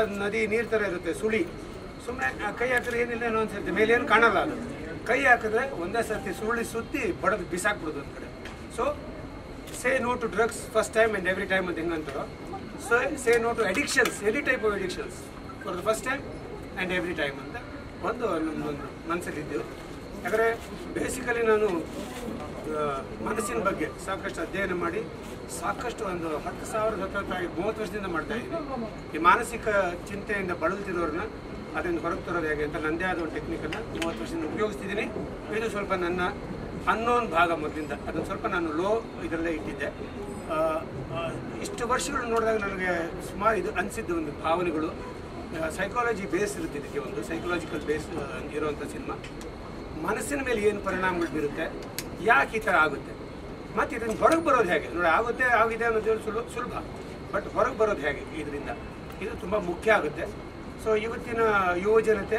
ನದಿ ನೀರ್ ತರ ಇರುತ್ತೆ ಸುಳಿ ಸುಮ್ಮನೆ ಕೈ ಹಾಕಿದ್ರೆ ಏನಿಲ್ಲ ಏನೋ ಅನ್ಸುತ್ತೆ ಮೇಲೆ ಏನು ಕಾಣಲ್ಲ ಅದು ಕೈ ಹಾಕಿದ್ರೆ ಒಂದೇ ಸರ್ತಿ ಸುರುಳಿ ಸುತ್ತಿ ಬಡದು ಬಿಸಾಕ್ಬಿಡೋದು ಒಂದು ಕಡೆ so say no to drugs first time and every time ಅಂತ ಹೆಂಗಂತಾರೋ so say no to addictions any type of addictions for the first time and every time ಅಂತ ಒಂದು ನಮ್ಮದೊಂದು ಮನಸ್ಸಲ್ಲಿದ್ದು ಯಾಕಂದರೆ ಬೇಸಿಕಲಿ ನಾನು ಆ, ಮನಸ್ಸಿನ ಬಗ್ಗೆ ಸಾಕಷ್ಟು ಅಧ್ಯಯನ ಮಾಡಿ ಸಾಕಷ್ಟು ಒಂದು ಹತ್ತು ಸಾವಿರದ ಹತ್ತು ಹತ್ತು ಐದು ಮೂವತ್ತು ವರ್ಷದಿಂದ ಮಾಡ್ತಾ ಇದ್ದೀನಿ ಈ ಮಾನಸಿಕ ಚಿಂತೆಯಿಂದ ಬಳಲ್ತಿರೋರನ್ನ ಅದರಿಂದ ಹೊರಗೆ ತರೋದು ಹೇಗೆ ಅಂತ ನನ್ನದೇ ಆದ ಒಂದು ಟೆಕ್ನಿಕನ್ನು ಮೂವತ್ತು ವರ್ಷದಿಂದ ಉಪಯೋಗಿಸ್ತಿದ್ದೀನಿ ಇದು ಸ್ವಲ್ಪ ನನ್ನ ಅನ್ನೋನ್ ಭಾಗ ಮೊದಲಿಂದ ಅದನ್ನು ಸ್ವಲ್ಪ ನಾನು ಲೋ ಇದರಲ್ಲೇ ಇಟ್ಟಿದ್ದೆ ಆ, ಆ, ಇಷ್ಟು ವರ್ಷಗಳು ನೋಡಿದಾಗ ನನಗೆ ಸುಮಾರು ಇದು ಅನಿಸಿದ್ದು ಒಂದು ಭಾವನೆಗಳು ಸೈಕಾಲಜಿ ಬೇಸ್ ಇರುತ್ತೆ ಇದಕ್ಕೆ ಒಂದು ಸೈಕಲಾಜಿಕಲ್ ಬೇಸ್ ಇರುವಂಥ ಸಿನಿಮಾ ಮನಸ್ಸಿನ ಮೇಲೆ ಏನು ಪರಿಣಾಮಗಳು ಬೀರುತ್ತೆ ಯಾಕೆ ಈ ಥರ ಆಗುತ್ತೆ ಮತ್ತು ಇದನ್ನು ಹೊರಗೆ ಬರೋದು ಹೇಗೆ ನೋಡಿ ಆಗುತ್ತೆ ಆಗಿದೆ ಅನ್ನೋದು ಸುಲಭ ಸುಲಭ ಬಟ್ ಹೊರಗೆ ಬರೋದು ಹೇಗೆ ಇದರಿಂದ ಇದು ತುಂಬ ಮುಖ್ಯ ಆಗುತ್ತೆ ಸೊ ಇವತ್ತಿನ ಯುವ ಜನತೆ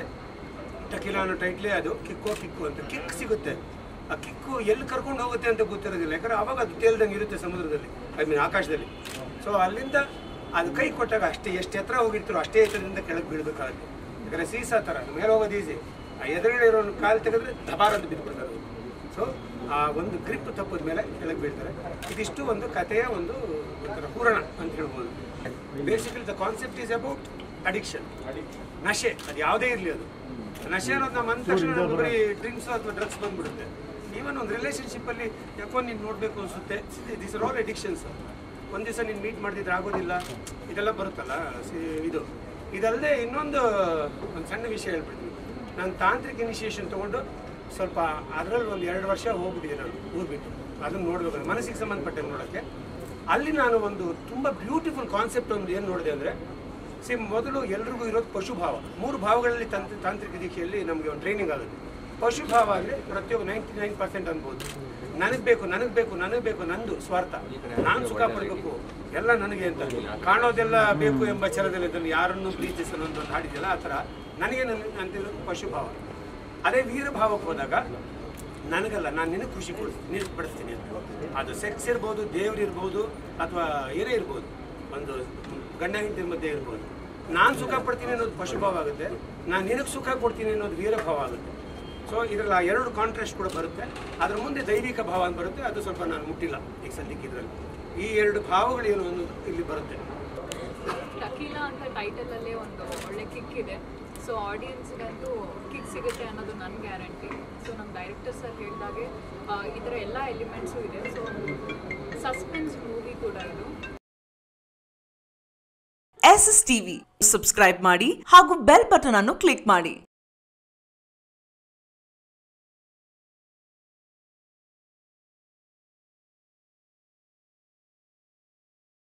ಟಕಿಲ ಅನ್ನೋ ಟೈಟ್ಲೇ ಅದು ಕಿಕ್ಕೋ ಕಿಕ್ಕು ಅಂತ ಕಿಕ್ ಸಿಗುತ್ತೆ ಆ ಕಿಕ್ಕು ಎಲ್ಲಿ ಕರ್ಕೊಂಡು ಹೋಗುತ್ತೆ ಅಂತ ಗೊತ್ತಿರೋದಿಲ್ಲ ಯಾಕಂದ್ರೆ ಅವಾಗ ಅದು ತೇಲ್ದಂಗೆ ಇರುತ್ತೆ ಸಮುದ್ರದಲ್ಲಿ ಐ ಮೀನ್ ಆಕಾಶದಲ್ಲಿ ಸೊ ಅಲ್ಲಿಂದ ಅದು ಕೈ ಕೊಟ್ಟಾಗ ಅಷ್ಟೇ ಎಷ್ಟು ಎತ್ತರ ಹೋಗಿರ್ತೀರೋ ಅಷ್ಟೇ ಎತ್ತರದಿಂದ ಕೆಳಗೆ ಬೀಳಬೇಕಾಗುತ್ತೆ ಯಾಕಂದ್ರೆ ಸೀಸಾ ಥರ ಮೇಲೆ ಹೋಗೋದು ಈಸಿ ಆ ಎದುರುಗಡೆ ಇರೋ ಕಾಲು ತೆಗೆದ್ರೆ ದಬಾರ್ ಅಂತ ಬಿದ್ದುಬಿಡ್ತಾರೆ ಅದು ಸೊ ಆ ಒಂದು ಗ್ರಿಪ್ ತಪ್ಪದ ಮೇಲೆ ಕೆಳಗೆ ಬೀಳ್ತಾರೆ ಇದಿಷ್ಟು ಒಂದು ಕಥೆಯ ಒಂದು ಒಂಥರ ಪೂರಣ ಅಂತ ಹೇಳ್ಬೋದು basically the concept is about addiction ನಶೆ ಅದು ಯಾವುದೇ ಇರಲಿ ಅದು ನಶೆ ಅನ್ನೋದು ನಮ್ಮ ಅಂದ ತಕ್ಷಣ ನಮ್ಗೆ ಬರೀ ಡ್ರಿಂಕ್ಸ್ ಅಥವಾ ಡ್ರಗ್ಸ್ ಬಂದ್ಬಿಡುತ್ತೆ ಈವನ್ ಒಂದು ರಿಲೇಷನ್ಶಿಪ್ ಅಲ್ಲಿ ಯಾಕೋ ನೀನು ನೋಡಬೇಕು ಅನ್ಸುತ್ತೆ ದಿಸ್ ಆರ್ ಆಲ್ ಅಡಿಕ್ಷನ್ಸ್ ಒಂದು ದಿವಸ ನೀನು ಮೀಟ್ ಮಾಡಿದ್ರೆ ಆಗೋದಿಲ್ಲ ಇದೆಲ್ಲ ಬರುತ್ತಲ್ಲ ಸಿ- ಇದು ಇದಲ್ಲದೆ ಇನ್ನೊಂದು ಒಂದು ಸಣ್ಣ ವಿಷಯ ಹೇಳ್ಬಿಡ್ತೀನಿ ನಾನು ತಾಂತ್ರಿಕ ಇನಿಷಿಯೇಷನ್ ತೊಗೊಂಡು ಸ್ವಲ್ಪ ಅದರಲ್ಲಿ ಒಂದು ಎರಡು ವರ್ಷ ಹೋಗ್ಬಿಟ್ಟಿದ್ದೆ ನಾನು ಊರು ಬಿಟ್ಟು ಅದನ್ನು ನೋಡ್ಬೇಕು ಮನಸ್ಸಿಗೆ ಸಂಬಂಧಪಟ್ಟ ನೋಡೋಕ್ಕೆ ಅಲ್ಲಿ ನಾನು ಒಂದು ತುಂಬ ಬ್ಯೂಟಿಫುಲ್ ಕಾನ್ಸೆಪ್ಟ್ ಒಂದು ಏನು ನೋಡಿದೆ ಅಂದರೆ ಸಿ ಮೊದಲು ಎಲ್ರಿಗೂ ಇರೋದು ಪಶುಭಾವ ಮೂರು ಭಾವಗಳಲ್ಲಿ ತಂತ್ರ ತಾಂತ್ರಿಕ ದೀಕ್ಷೆಯಲ್ಲಿ ನಮಗೆ ಒಂದು ಟ್ರೈನಿಂಗ್ ಆಗುತ್ತೆ ಪಶುಭಾವ ಅಂದರೆ ಪ್ರತಿಯೊಬ್ಬ ನೈಂಟಿ ನೈನ್ ಪರ್ಸೆಂಟ್ ಅನ್ಬೋದು ನನಗೆ ಬೇಕು ನನಗೆ ಬೇಕು ನನಗೆ ಬೇಕು ನಂದು ಸ್ವಾರ್ಥ ನಾನು ಸುಖ ಪಡಬೇಕು ಎಲ್ಲ ನನಗೆ ಅಂತ ಕಾಣೋದೆಲ್ಲ ಬೇಕು ಎಂಬ ಛಲದಲ್ಲಿ ಇದನ್ನು ಯಾರನ್ನು ಪ್ರೀತಿಸಲು ಅಂತ ಒಂದು ಹಾಡಿದೆಯಲ್ಲ ಆ ಥರ ನನಗೆ ನನ್ನ ಅಂತಿರೋದು ಪಶುಭಾವ ಅದೇ ವೀರಭಾವಕ್ಕೆ ಹೋದಾಗ ನನಗಲ್ಲ ನಾನು ನಿನಗೆ ಖುಷಿ ಕೊಡಿಸ್ತೀನಿ ನಿನಗೆ ಪಡಿಸ್ತೀನಿ ಅಂತ ಅದು ಸೆಕ್ಸ್ ಇರ್ಬೋದು ದೇವ್ರು ಇರ್ಬೋದು ಅಥವಾ ಏನೇ ಇರ್ಬೋದು ಒಂದು ಗಂಡ ಹೆಂಡತಿ ಮಧ್ಯೆ ಇರ್ಬೋದು ನಾನು ಸುಖ ಪಡ್ತೀನಿ ಅನ್ನೋದು ಪಶುಭಾವ ಆಗುತ್ತೆ ನಾನು ನಿನಗೆ ಸುಖ ಕೊಡ್ತೀನಿ ಅನ್ನೋದು ವೀರಭಾವ ಆಗುತ್ತೆ ಸೊ ಇದರಲ್ಲಿ ಆ ಎರಡು ಕಾಂಟ್ರಾಸ್ಟ್ ಕೂಡ ಬರುತ್ತೆ ಅದ್ರ ಮುಂದೆ ದೈವಿಕ ಭಾವ ಅಂತ ಬರುತ್ತೆ ಅದು ಸ್ವಲ್ಪ ನಾನು ಮುಟ್ಟಿಲ್ಲ ಈಗ ಸದ್ಯಕ್ಕೆ ಇದರಲ್ಲಿ ಈ ಎರಡು ಭಾವಗಳು ಏನು ಅನ್ನೋದು ಇಲ್ಲಿ ಬರುತ್ತೆ ಟಕೀಲ ಅಂತ ಟೈಟಲ್ ಅಲ್ಲೇ ಒಂದು ಒಳ್ಳೆ ಕಿಕ್ ಇದೆ ಸೊ ಆಡಿಯನ್ಸ್ಗಂತೂ ಕಿಕ್ ಸಿಗುತ್ತೆ ಅನ್ನೋದು ನನ್ನ ಗ್ಯಾರಂಟಿ ಸೊ ನಮ್ಮ ಡೈರೆಕ್ಟರ್ ಸರ್ ಹೇಳಿದಾಗೆ ಆ, ಈ ಥರ ಎಲ್ಲ ಎಲಿಮೆಂಟ್ಸು ಇದೆ ಸೊ ಸಸ್ಪೆನ್ಸ್ ಮೂವಿ ಕೂಡ ಇದು ಎಸ್ ಎಸ್ ಟಿವಿ ಸಬ್ಸ್ಕ್ರೈಬ್ ಮಾಡಿ ಹಾಗೂ ಬೆಲ್ ಬಟನ್ ಅನ್ನು ಕ್ಲಿಕ್ ಮಾಡಿ